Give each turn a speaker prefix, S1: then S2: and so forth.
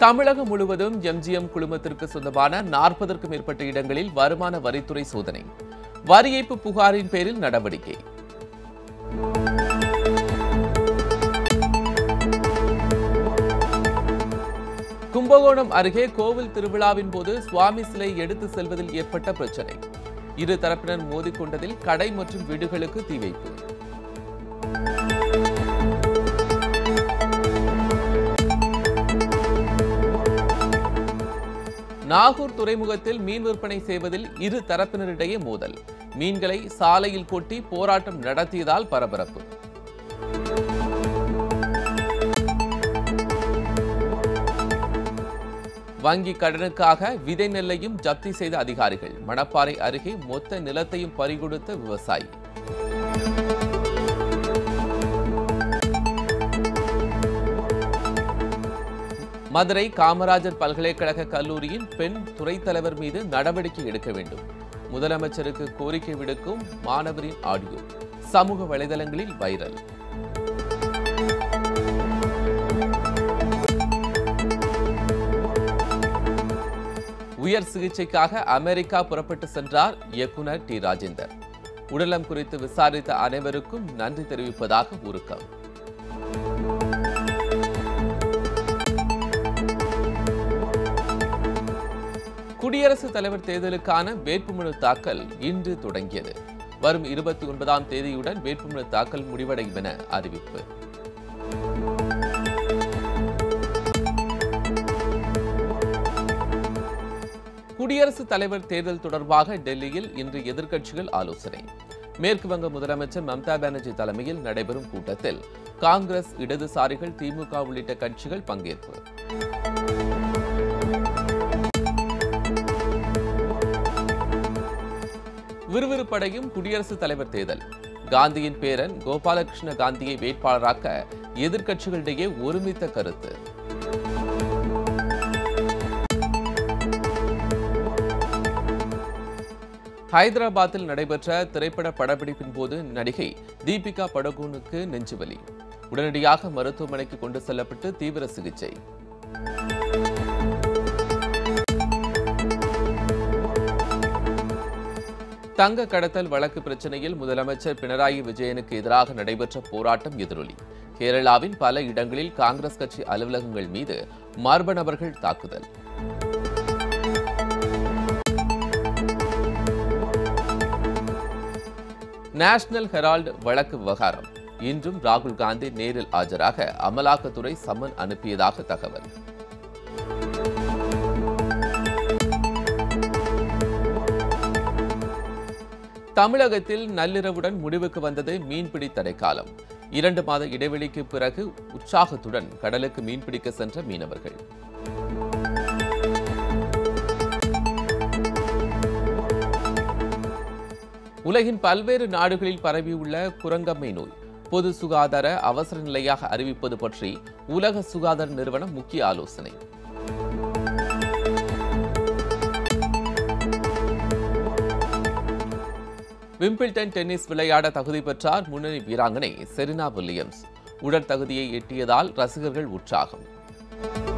S1: தமிழகம் முழுவதும் எம்ஜிஎம் குழுமத்திற்கு சொந்தமான நாற்பதற்கும் மேற்பட்ட இடங்களில் வருமான வரித்துறை சோதனை வரி ஏய்ப்பு புகாரின் பேரில் நடவடிக்கை கும்பகோணம் அருகே கோவில் திருவிழாவின் போது சுவாமி சிலை எடுத்து செல்வதில் ஏற்பட்ட பிரச்சனை இரு தரப்பினர் மோதிக்கொண்டதில் கடை மற்றும் வீடுகளுக்கு தீ வைப்பு நாகூர் துறைமுகத்தில் மீன் விற்பனை செய்வதில் இரு தரப்பினரிடையே மோதல் மீன்களை சாலையில் கொட்டி போராட்டம் நடத்தியதால் பரபரப்பு வங்கி கடனுக்காக விதை நெல்லையும் ஜப்தி செய்த அதிகாரிகள் மணப்பாறை அருகே மொத்த நிலத்தையும் பறிகொடுத்த விவசாயி மதுரை காமராஜர் பல்கலைக்கழக கல்லூரியின் பெண் துறைத் தலைவர் மீது நடவடிக்கை எடுக்க வேண்டும் முதலமைச்சருக்கு கோரிக்கை விடுக்கும் மாணவரின் ஆடியோ சமூக வலைதளங்களில் வைரல் உயர் சிகிச்சைக்காக அமெரிக்கா புறப்பட்டு சென்றார் இயக்குனர் டி ராஜேந்தர் உடலம் குறித்து விசாரித்த அனைவருக்கும் நன்றி தெரிவிப்பதாக உருக்கம் குடியரசுத் தலைவர் தேர்தலுக்கான வேட்புமனு தாக்கல் இன்று தொடங்கியது வரும் இருபத்தி ஒன்பதாம் தேதியுடன் வேட்புமனு தாக்கல் முடிவடையும் என அறிவிப்பு குடியரசுத் தலைவர் தேர்தல் தொடர்பாக டெல்லியில் இன்று எதிர்க்கட்சிகள் ஆலோசனை மேற்கு வங்க முதலமைச்சர் மம்தா பானர்ஜி தலைமையில் நடைபெறும் கூட்டத்தில் காங்கிரஸ் இடதுசாரிகள் திமுக உள்ளிட்ட கட்சிகள் பங்கேற்பு விறுவிறுப்படையும் குடியரசுத் தலைவர் தேர்தல் காந்தியின் பேரன் கோபாலகிருஷ்ண காந்தியை வேட்பாளராக்க எதிர்க்கட்சிகளிடையே ஒருமித்த கருத்து ஹைதராபாத்தில் நடைபெற்ற திரைப்பட படப்பிடிப்பின் போது நடிகை தீபிகா படுகோனுக்கு நெஞ்சுவலி உடனடியாக மருத்துவமனைக்கு கொண்டு செல்லப்பட்டு தீவிர சிகிச்சை தங்க கடத்தல் வழக்கு பிரச்சனையில் முதலமைச்சர் பினராயி விஜயனுக்கு எதிராக நடைபெற்ற போராட்டம் எதிரொலி கேரளாவின் பல இடங்களில் காங்கிரஸ் கட்சி அலுவலகங்கள் மீது மர்ம நபர்கள் தாக்குதல் நேஷனல் ஹெரால்டு வழக்கு விவகாரம் இன்றும் ராகுல் காந்தி நேரில் ஆஜராக அமலாக்கத்துறை சம்மன் அனுப்பியதாக தகவல் தமிழகத்தில் நள்ளிரவுடன் முடிவுக்கு வந்தது மீன்பிடி தடைக்காலம் இரண்டு மாத இடைவெளிக்கு பிறகு உற்சாகத்துடன் கடலுக்கு மீன்பிடிக்க சென்ற மீனவர்கள் உலகின் பல்வேறு நாடுகளில் பரவியுள்ள குரங்கம்மை நோய் பொது சுகாதார அவசர நிலையாக அறிவிப்பது பற்றி உலக சுகாதார நிறுவனம் முக்கிய ஆலோசனை விம்பிள்டன் டென்னிஸ் விளையாட தகுதி பெற்றார் முன்னணி வீராங்கனை செரினா வில்லியம்ஸ் உடற்தகுதியை எட்டியதால் ரசிகர்கள் உற்சாகம்